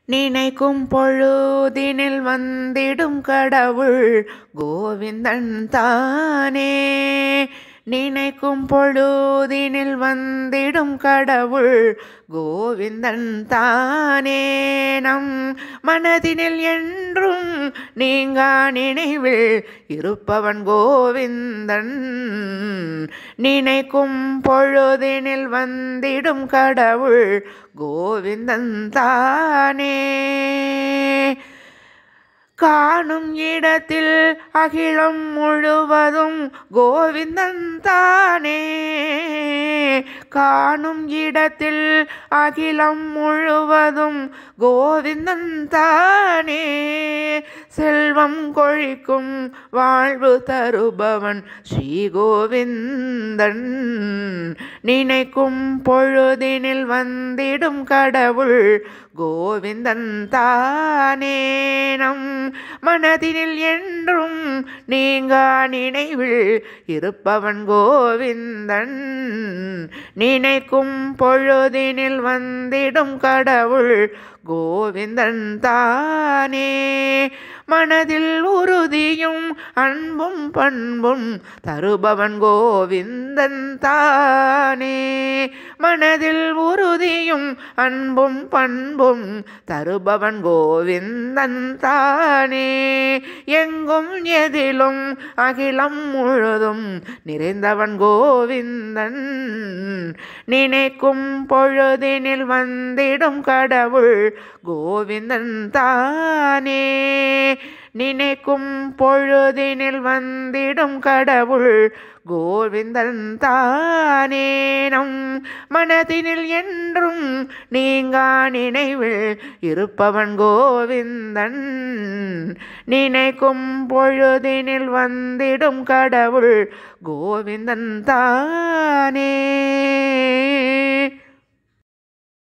நினைக்கும் பொழுதினில் வந்திடும் கடவுள் கோவிந்தன் தானே நினைக்கும் பொழுதினில் வந்திடும் கடவுள் கோவிந்தன் தானே நம் மனதினில் என்றும் நீங்கா நினைவில் இருப்பவன் கோவிந்தன் நினைக்கும் பொழுதினில் வந்திடும் கடவுள் கோவிந்தன் தானே காணும் இடத்தில் அகிலம் முழுவதும் கோவிந்தன் தானே காணும் இடத்தில் அகிலம் முழுவதும் கோவிந்தன் தானே செல்வம் கொழிக்கும் வாழ்வு தருபவன் ஸ்ரீ கோவிந்தன் நினைக்கும் பொழுதினில் வந்திடும் கடவுள் கோவிந்தன் தானே நம் மனதினில் என்றும் நீங்கா நினைவில் இருப்பவன் கோவிந்தன் நினைக்கும் பொழுதினில் வந்திடும் கடவுள் கோவிந்தன் தானே மனதில் உறுதியும் அன்பும் பண்பும் தருபவன் கோவிந்தன் தானே மனதில் உறுதியும் அன்பும் பண்பும் தருபவன் கோவிந்தன் தானே எங்கும் எதிலும் அகிலம் முழுதும் நிறைந்தவன் கோவிந்தன் நினைக்கும் பொழுதினில் வந்திடும் கடவுள் கோவிந்தன் தானே நினைக்கும் பொழுதினில் வந்திடும் கடவுள் கோவிந்தன் தானே நம் மனதினில் என்றும் நீங்கா நினைவில் இருப்பவன் கோவிந்தன் நினைக்கும் பொழுதினில் வந்திடும் கடவுள் கோவிந்தன் தானே